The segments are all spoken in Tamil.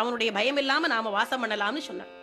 அவனுடைய பயம் இல்லாம நாம வாசம் பண்ணலாம்னு சொன்னார்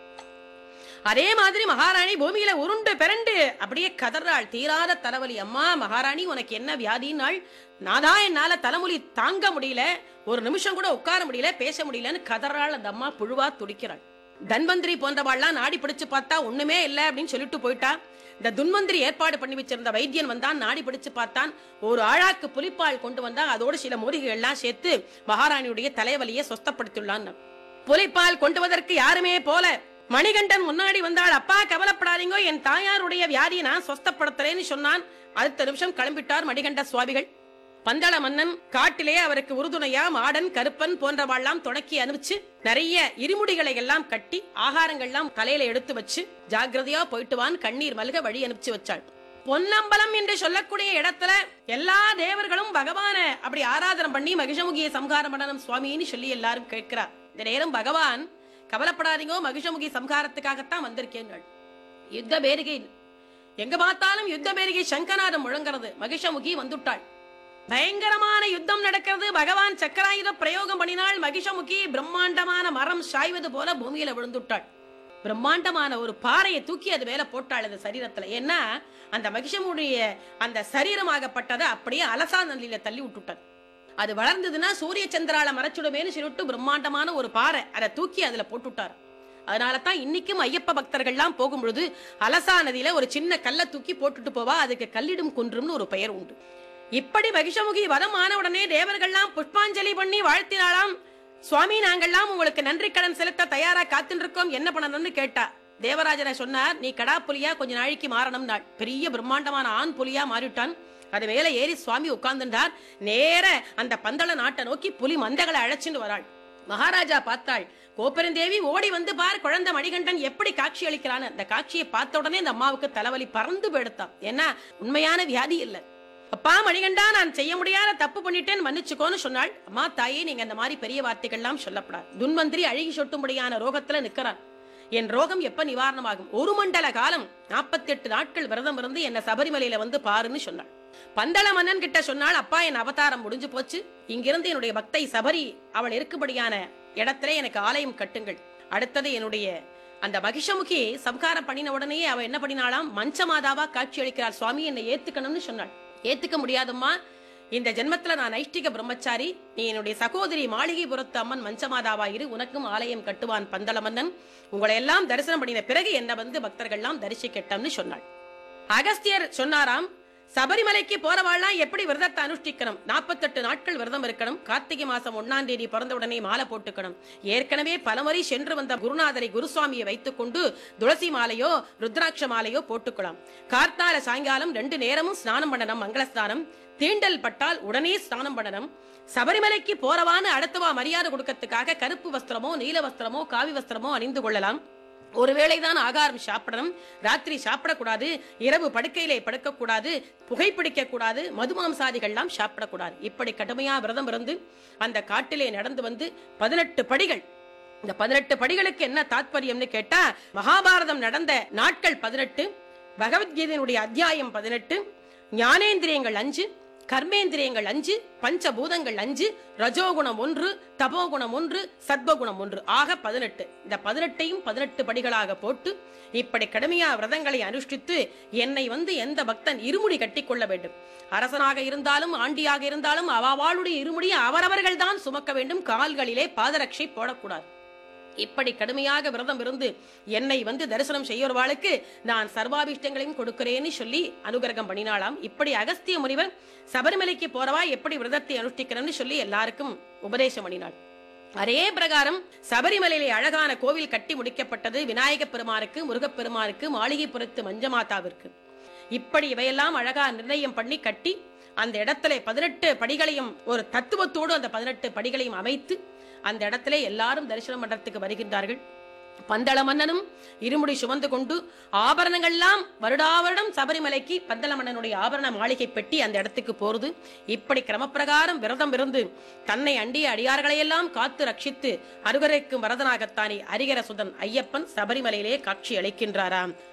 அதே மாதிரி மகாராணி பூமியில உருண்டு பிறண்டு அப்படியே கதறாள் தீராத தலைவலி அம்மா மகாராணி உனக்கு என்ன வியாதினாள் நாதா என்னால தலைமுலி தாங்க முடியல ஒரு நிமிஷம் கூட உட்கார முடியல பேச முடியலன்னு கதறாள் அந்த அம்மா புழுவா துடிக்கிறாள் தன்வந்திரி போன்றவாள்லாம் நாடி பிடிச்சு பார்த்தா ஒண்ணுமே இல்ல அப்படின்னு சொல்லிட்டு போயிட்டா இந்த துன்வந்திரி ஏற்பாடு பண்ணி வச்சிருந்த வைத்தியன் வந்தான் நாடி பிடிச்சு பார்த்தான் ஒரு ஆழாக்கு புலிப்பால் கொண்டு வந்தா அதோடு சில மூலிகைகள் எல்லாம் சேர்த்து மகாராணியுடைய தலைவலியை சொஸ்தப்படுத்தியுள்ளான் புலிப்பால் கொண்டு வதற்கு யாருமே போல மணிகண்டன் முன்னாடி வந்தாள் அப்பா கவலைப்படாதீங்க என் தாயாருடைய வியாதியை நான் சொஸ்தப்படுத்துறேன்னு சொன்னான் அடுத்த நிமிஷம் கிளம்பிட்டார் மணிகண்ட சுவாமிகள் பந்தள மன்னன் காட்டிலே அவருக்கு உறுதுணையா மாடன் கருப்பன் போன்றவாள்லாம் தொடக்கி அனுப்பிச்சு நிறைய இருமுடிகளை எல்லாம் கட்டி ஆகாரங்கள்லாம் தலையில எடுத்து வச்சு ஜாக்கிரதையா போயிட்டு வான் கண்ணீர் மல்க வழி அனுப்பிச்சு வச்சாள் பொன்னம்பலம் என்று சொல்லக்கூடிய இடத்துல எல்லா தேவர்களும் பகவான அப்படி ஆராதனை பண்ணி மகிஷமுகிய சம்ஹாரம் பண்ணணும் சுவாமின்னு சொல்லி எல்லாரும் கேட்கிறார் இந்த நேரம் பகவான் கவலைப்படாதீங்க மகிஷமுகி சம்ஹாரத்துக்காகத்தான் வந்திருக்கேன் யுத்த பேரிகை எங்க பார்த்தாலும் யுத்த பேரிகை சங்கநாதம் முழங்குறது மகிஷமுகி வந்துட்டாள் பயங்கரமான யுத்தம் நடக்கிறது பகவான் சக்கராயுத பிரயோகம் பண்ணினாள் மகிஷமுகி பிரம்மாண்டமான மரம் சாய்வது போல பூமியில விழுந்துட்டாள் பிரம்மாண்டமான ஒரு பாறையை தூக்கி அது மேல போட்டாள் அந்த சரீரத்துல ஏன்னா அந்த மகிஷமுடைய அந்த சரீரமாகப்பட்டதை அப்படியே அலசா நதியில தள்ளி விட்டுட்டார் அது வளர்ந்ததுன்னா சூரிய சந்திரால மறைச்சுடுமேன்னு சொல்லிட்டு பிரம்மாண்டமான ஒரு பாறை அதை தூக்கி அதுல போட்டுட்டார் அதனால தான் இன்னைக்கும் ஐயப்ப பக்தர்கள்லாம் போகும்பொழுது அலசா நதியில ஒரு சின்ன கல்லை தூக்கி போட்டுட்டு போவா அதுக்கு கல்லிடும் குன்றும்னு ஒரு பெயர் உண்டு இப்படி மகிஷமுகி வதம் ஆன உடனே தேவர்கள்லாம் புஷ்பாஞ்சலி பண்ணி வாழ்த்தினாலாம் சுவாமி நாங்கள்லாம் உங்களுக்கு நன்றி கடன் செலுத்த தயாரா காத்துட்டு இருக்கோம் என்ன பண்ணணும்னு கேட்டா தேவராஜனை சொன்னார் நீ கடா புலியா கொஞ்ச நாளைக்கு மாறணும் நாள் பெரிய பிரம்மாண்டமான ஆண் புலியா மாறிவிட்டான் அது மேல ஏறி சுவாமி உட்கார்ந்துட்டார் நேர அந்த பந்தள நாட்டை நோக்கி புலி மந்தைகளை அழைச்சிட்டு வராள் மகாராஜா பார்த்தாள் கோப்பெருந்தேவி ஓடி வந்து பார் குழந்தை மணிகண்டன் எப்படி காட்சி அளிக்கிறான்னு அந்த காட்சியை பார்த்த உடனே இந்த அம்மாவுக்கு தலைவலி பறந்து போயிடுத்தான் ஏன்னா உண்மையான வியாதி இல்லை அப்பா மணிகண்டா நான் செய்ய முடியாத தப்பு பண்ணிட்டேன் மன்னிச்சுக்கோன்னு சொன்னாள் அம்மா தாயே நீங்க அந்த மாதிரி பெரிய வார்த்தைகள்லாம் சொல்லப்படாது துன்வந்திரி அழுகி சொட்டும்படியான ரோகத்துல நிக்கிறான் என் ரோகம் எப்ப நிவாரணமாகும் ஒரு மண்டல காலம் 48 நாட்கள் விரதம் இருந்து என்ன சபரிமலையில வந்து பாருன்னு சொன்னாள் பந்தள மன்னன் கிட்ட சொன்னாள் அப்பா என் அவதாரம் முடிஞ்சு போச்சு இங்கிருந்து என்னுடைய பக்தை சபரி அவள் இருக்கும்படியான இடத்துல எனக்கு ஆலயம் கட்டுங்கள் அடுத்தது என்னுடைய அந்த மகிஷமுகி சம்காரம் பண்ணின உடனே அவ என்ன பண்ணினாளாம் மஞ்சமாதாவா காட்சி அளிக்கிறாள் சுவாமி என்னை ஏத்துக்கணும்னு சொன்னாள் ஏத்துக்க முடியாதம்மா இந்த ஜென்மத்துல நான் நைஷ்டிக பிரம்மச்சாரி நீ என்னுடைய சகோதரி மாளிகைபுரத்து அம்மன் மஞ்சமாதாவா இரு உனக்கும் ஆலயம் கட்டுவான் பந்தள மன்னன் உங்களை எல்லாம் தரிசனம் பண்ணின பிறகு என்ன வந்து பக்தர்கள்லாம் தரிசிக்கட்டும்னு சொன்னாள் அகஸ்தியர் சொன்னாராம் சபரிமலைக்கு போறவாள்லாம் எப்படி விரதத்தை அனுஷ்டிக்கணும் நாற்பத்தெட்டு நாட்கள் விரதம் இருக்கணும் கார்த்திகை மாசம் ஒன்னாம் தேதி பிறந்த உடனே மாலை போட்டுக்கணும் ஏற்கனவே பலமுறை சென்று வந்த குருநாதரை குருசுவாமியை வைத்துக் கொண்டு துளசி மாலையோ ருத்ராட்ச மாலையோ போட்டுக்கலாம் கார்த்தால சாயங்காலம் ரெண்டு நேரமும் ஸ்நானம் பண்ணணும் மங்கள ஸ்நானம் தீண்டல் பட்டால் உடனே ஸ்நானம் பண்ணணும் சபரிமலைக்கு போறவான்னு அடுத்தவா மரியாதை கொடுக்கறதுக்காக கருப்பு வஸ்திரமோ நீல வஸ்திரமோ காவி வஸ்திரமோ அணிந்து கொள்ளலாம் ஒருவேளைதான் ஆகாரம் சாப்பிடணும் ராத்திரி சாப்பிடக்கூடாது இரவு படுக்கையிலே படுக்கக்கூடாது புகைப்பிடிக்க கூடாது மதுமாம்சாதிகள்லாம் சாப்பிடக்கூடாது இப்படி கடுமையா விரதம் இருந்து அந்த காட்டிலே நடந்து வந்து பதினெட்டு படிகள் இந்த பதினெட்டு படிகளுக்கு என்ன தாத்பரியம்னு கேட்டா மகாபாரதம் நடந்த நாட்கள் பதினெட்டு பகவத்கீதையினுடைய அத்தியாயம் பதினெட்டு ஞானேந்திரியங்கள் அஞ்சு கர்மேந்திரியங்கள் அஞ்சு பஞ்சபூதங்கள் அஞ்சு ரஜோகுணம் ஒன்று தபோகுணம் ஒன்று சத்வகுணம் ஒன்று ஆக பதினெட்டு இந்த பதினெட்டையும் பதினெட்டு படிகளாக போட்டு இப்படி கடுமையா விரதங்களை அனுஷ்டித்து என்னை வந்து எந்த பக்தன் இருமுடி கட்டிக்கொள்ள வேண்டும் அரசனாக இருந்தாலும் ஆண்டியாக இருந்தாலும் அவாளுடைய இருமுடியை அவரவர்கள் தான் சுமக்க வேண்டும் கால்களிலே பாதரட்சை போடக்கூடாது இப்படி கடுமையாக விரதம் இருந்து என்னை வந்து தரிசனம் செய்யறவாளுக்கு நான் சர்வாபிஷ்டங்களையும் கொடுக்கிறேன்னு சொல்லி அனுகிரகம் பண்ணினாளாம் இப்படி அகஸ்திய முனிவர் சபரிமலைக்கு போறவா எப்படி விரதத்தை அனுஷ்டிக்கணும்னு சொல்லி எல்லாருக்கும் உபதேசம் பண்ணினாள் அதே பிரகாரம் சபரிமலையிலே அழகான கோவில் கட்டி முடிக்கப்பட்டது விநாயக பெருமானுக்கு முருகப்பெருமானுக்கு மாளிகைப்புறத்து மஞ்சமாதாவிற்கு இப்படி இவையெல்லாம் அழகா நிர்ணயம் பண்ணி கட்டி அந்த இடத்துல பதினெட்டு படிகளையும் ஒரு தத்துவத்தோடு அந்த பதினெட்டு படிகளையும் அமைத்து அந்த இடத்துல எல்லாரும் தரிசனம் பண்றதுக்கு வருகின்றார்கள் பந்தள மன்னனும் இருமுடி சுமந்து கொண்டு ஆபரணங்கள்லாம் வருடாவருடம் சபரிமலைக்கு பந்தள மன்னனுடைய ஆபரண மாளிகை பெட்டி அந்த இடத்துக்கு போறது இப்படி கிரமப்பிரகாரம் விரதம் இருந்து தன்னை அண்டிய அடியார்களையெல்லாம் காத்து ரட்சித்து அருகரைக்கும் வரதனாகத்தானே அரிகர சுதன் ஐயப்பன் சபரிமலையிலே காட்சி அளிக்கின்றாராம்